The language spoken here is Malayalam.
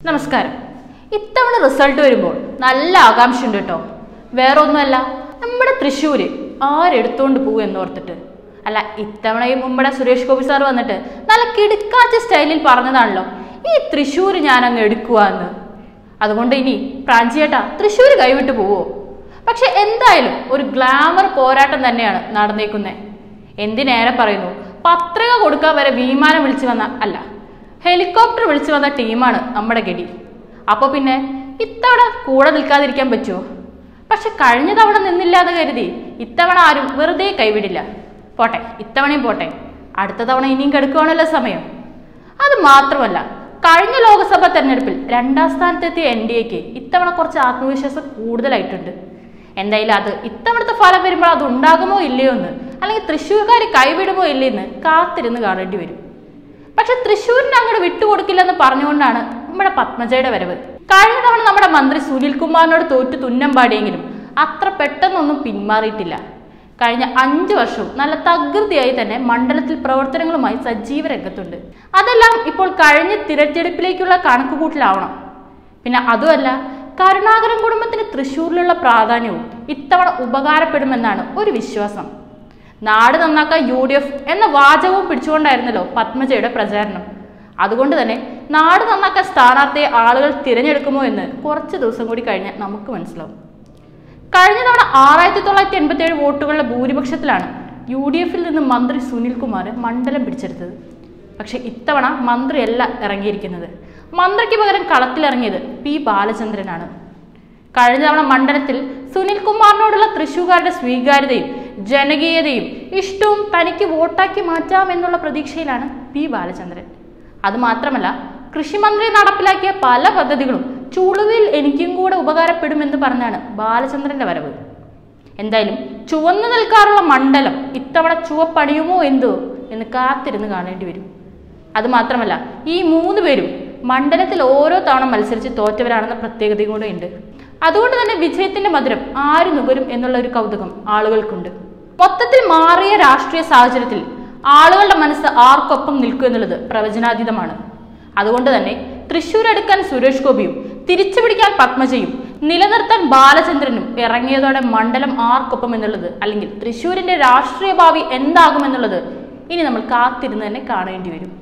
നമസ്കാരം ഇത്തവണ റിസൾട്ട് വരുമ്പോൾ നല്ല ആകാംക്ഷയുണ്ട് കേട്ടോ വേറെ ഒന്നുമല്ല നമ്മുടെ തൃശ്ശൂര് ആരെടുത്തോണ്ട് പോകും എന്നോർത്തിട്ട് അല്ല ഇത്തവണയും നമ്മുടെ സുരേഷ് ഗോപി സാർ വന്നിട്ട് നല്ല കിടുക്കാച്ച സ്റ്റൈലിൽ പറഞ്ഞതാണല്ലോ ഈ തൃശ്ശൂർ ഞാൻ അങ്ങ് എടുക്കുക എന്ന് അതുകൊണ്ട് ഇനി പ്രാഞ്ചിയേട്ടാ തൃശ്ശൂർ കൈവിട്ട് പോവോ പക്ഷെ എന്തായാലും ഒരു ഗ്ലാമർ പോരാട്ടം തന്നെയാണ് നടന്നേക്കുന്നത് എന്തിനേറെ പറയുന്നു പത്രിക കൊടുക്കാൻ വരെ വിമാനം വിളിച്ചു വന്ന അല്ല ഹെലികോപ്റ്റർ വിളിച്ചു വന്ന ടീമാണ് നമ്മുടെ ഗഡി അപ്പോൾ പിന്നെ ഇത്തവണ കൂടെ നിൽക്കാതിരിക്കാൻ പറ്റുമോ പക്ഷെ കഴിഞ്ഞ തവണ നിന്നില്ലാതെ കരുതി ഇത്തവണ ആരും വെറുതെ കൈവിടില്ല പോട്ടെ ഇത്തവണയും പോട്ടെ അടുത്ത തവണ ഇനിയും കെടുക്കുവാണല്ലോ സമയം അത് മാത്രമല്ല കഴിഞ്ഞ ലോക്സഭാ തെരഞ്ഞെടുപ്പിൽ രണ്ടാം സ്ഥാനത്തെത്തിയ എൻ ഡി എക്ക് ഇത്തവണ കുറച്ച് ആത്മവിശ്വാസം കൂടുതലായിട്ടുണ്ട് എന്തായാലും അത് ഇത്തവണത്തെ ഫലം വരുമ്പോൾ അത് ഉണ്ടാകുമോ ഇല്ലയോ എന്ന് അല്ലെങ്കിൽ തൃശ്ശൂർക്കാർ കൈവിടുമോ ഇല്ലയെന്ന് കാത്തിരുന്ന് കാണേണ്ടി വരും പക്ഷെ തൃശ്ശൂരിനെ അങ്ങോട്ട് വിട്ടുകൊടുക്കില്ലെന്ന് പറഞ്ഞുകൊണ്ടാണ് നമ്മുടെ പത്മജയുടെ വരവ് കഴിഞ്ഞ തവണ നമ്മുടെ മന്ത്രി സുനിൽ കുമാറിനോട് തോറ്റു തുന്നം പാടിയെങ്കിലും അത്ര പെട്ടെന്നൊന്നും പിന്മാറിയിട്ടില്ല കഴിഞ്ഞ അഞ്ചു വർഷവും നല്ല തകൃതിയായി തന്നെ മണ്ഡലത്തിൽ പ്രവർത്തനങ്ങളുമായി സജീവ രംഗത്തുണ്ട് അതെല്ലാം ഇപ്പോൾ കഴിഞ്ഞ തിരഞ്ഞെടുപ്പിലേക്കുള്ള കണക്കുകൂട്ടലാവണം പിന്നെ അതുമല്ല കരുണാകരൻ കുടുംബത്തിന് തൃശ്ശൂരിലുള്ള പ്രാധാന്യവും ഇത്തവണ ഉപകാരപ്പെടുമെന്നാണ് ഒരു വിശ്വാസം നാട് നന്നാക്കാൻ യു ഡി എഫ് എന്ന വാചകവും പിടിച്ചുകൊണ്ടായിരുന്നല്ലോ പത്മജയുടെ പ്രചാരണം അതുകൊണ്ട് തന്നെ നാട് നന്നാക്കാൻ സ്ഥാനാർത്ഥിയെ ആളുകൾ തിരഞ്ഞെടുക്കുമോ എന്ന് കുറച്ച് ദിവസം കൂടി കഴിഞ്ഞാൽ നമുക്ക് മനസ്സിലാവും കഴിഞ്ഞ തവണ ആറായിരത്തി തൊള്ളായിരത്തി എൺപത്തി ഏഴ് വോട്ടുകളുടെ ഭൂരിപക്ഷത്തിലാണ് യു ഡി എഫിൽ നിന്ന് മന്ത്രി സുനിൽ കുമാർ മണ്ഡലം പിടിച്ചെടുത്തത് പക്ഷെ ഇത്തവണ മന്ത്രിയല്ല ഇറങ്ങിയിരിക്കുന്നത് മന്ത്രിക്ക് പകരം കളത്തിലിറങ്ങിയത് പി ബാലചന്ദ്രനാണ് കഴിഞ്ഞ തവണ മണ്ഡലത്തിൽ സുനിൽ കുമാറിനോടുള്ള തൃശൂകാരുടെ സ്വീകാര്യതയും ജനകീയതയും ഇഷ്ടവും തനിക്ക് വോട്ടാക്കി മാറ്റാമെന്നുള്ള പ്രതീക്ഷയിലാണ് പി ബാലചന്ദ്രൻ അതുമാത്രമല്ല കൃഷിമന്ത്രി നടപ്പിലാക്കിയ പല പദ്ധതികളും ചുളുവിൽ എനിക്കും കൂടെ ഉപകാരപ്പെടുമെന്ന് പറഞ്ഞാണ് ബാലചന്ദ്രന്റെ വരവ് എന്തായാലും ചുവന്നു നിൽക്കാറുള്ള മണ്ഡലം ഇത്തവണ ചുവപ്പണിയുമോ എന്തോ എന്ന് കാത്തിരുന്ന് കാണേണ്ടി വരും അതുമാത്രമല്ല ഈ മൂന്ന് പേരും മണ്ഡലത്തിൽ ഓരോ തവണ മത്സരിച്ച് തോറ്റവരാണെന്ന പ്രത്യേകതയും കൂടെ ഉണ്ട് അതുകൊണ്ട് തന്നെ വിജയത്തിന്റെ മധുരം ആര് നുകരും എന്നുള്ള ഒരു കൗതുകം ആളുകൾക്കുണ്ട് മൊത്തത്തിൽ മാറിയ രാഷ്ട്രീയ സാഹചര്യത്തിൽ ആളുകളുടെ മനസ്സ് ആർക്കൊപ്പം നിൽക്കും എന്നുള്ളത് പ്രവചനാതീതമാണ് അതുകൊണ്ട് തന്നെ തൃശൂർ എടുക്കാൻ സുരേഷ് ഗോപിയും തിരിച്ചു പിടിക്കാൻ പത്മജയും നിലനിർത്താൻ ബാലചന്ദ്രനും ഇറങ്ങിയതോടെ മണ്ഡലം ആർക്കൊപ്പം എന്നുള്ളത് അല്ലെങ്കിൽ തൃശൂരിന്റെ രാഷ്ട്രീയ ഭാവി എന്താകുമെന്നുള്ളത് ഇനി നമ്മൾ കാത്തിരുന്ന് തന്നെ കാണേണ്ടി വരും